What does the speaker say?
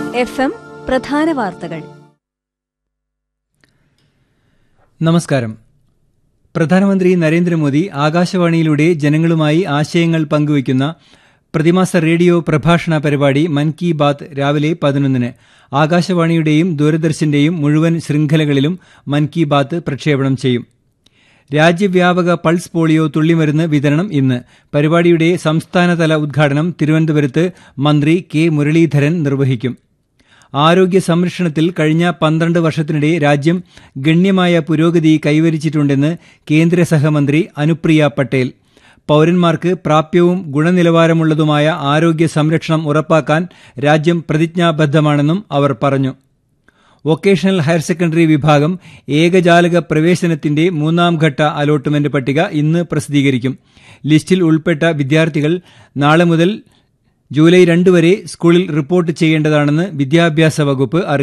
F M പ്രധാന വാർത്തകൾ നമസ്കാരം പ്രധാനമന്ത്രി നരേന്ദ്രമോദി ആകാശവാണിയിലൂടെ ജനങ്ങളുമായി ആശയങ്ങൾ പങ്കുവയ്ക്കുന്ന പ്രതിമാസ റേഡിയോ പ്രഭാഷണ പരിപാടി മൻ കി ബാത്ത് രാവിലെ പതിനൊന്നിന് ആകാശവാണിയുടെയും ദൂരദർശന്റെയും മുഴുവൻ ശൃംഖലകളിലും മൻ കി ബാത്ത് പ്രക്ഷേപണം ചെയ്യും രാജ്യവ്യാപക പൾസ് പോളിയോ തുള്ളിമരുന്ന് വിതരണം ഇന്ന് പരിപാടിയുടെ സംസ്ഥാനതല ഉദ്ഘാടനം തിരുവനന്തപുരത്ത് മന്ത്രി കെ മുരളീധരൻ നിർവഹിക്കും ആരോഗ്യ സംരക്ഷണത്തിൽ കഴിഞ്ഞ പന്ത്രണ്ട് വർഷത്തിനിടെ രാജ്യം ഗണ്യമായ പുരോഗതി കൈവരിച്ചിട്ടുണ്ടെന്ന് കേന്ദ്ര സഹമന്ത്രി അനുപ്രിയ പട്ടേൽ പൌരന്മാർക്ക് പ്രാപ്യവും ഗുണനിലവാരമുള്ളതുമായ ആരോഗ്യ സംരക്ഷണം ഉറപ്പാക്കാൻ രാജ്യം പ്രതിജ്ഞാബദ്ധമാണെന്നും അവർ പറഞ്ഞു വൊക്കേഷണൽ ഹയർ സെക്കൻഡറി വിഭാഗം ഏകജാലക പ്രവേശനത്തിന്റെ മൂന്നാം ഘട്ട അലോട്ട്മെന്റ് പട്ടിക ഇന്ന് പ്രസിദ്ധീകരിക്കും ലിസ്റ്റിൽ ഉൾപ്പെട്ട വിദ്യാർത്ഥികൾ നാളെ മുതൽ ജൂലൈ രണ്ട് വരെ സ്കൂളിൽ റിപ്പോർട്ട് ചെയ്യേണ്ടതാണെന്ന് വിദ്യാഭ്യാസ വകുപ്പ് അറിയിച്ചു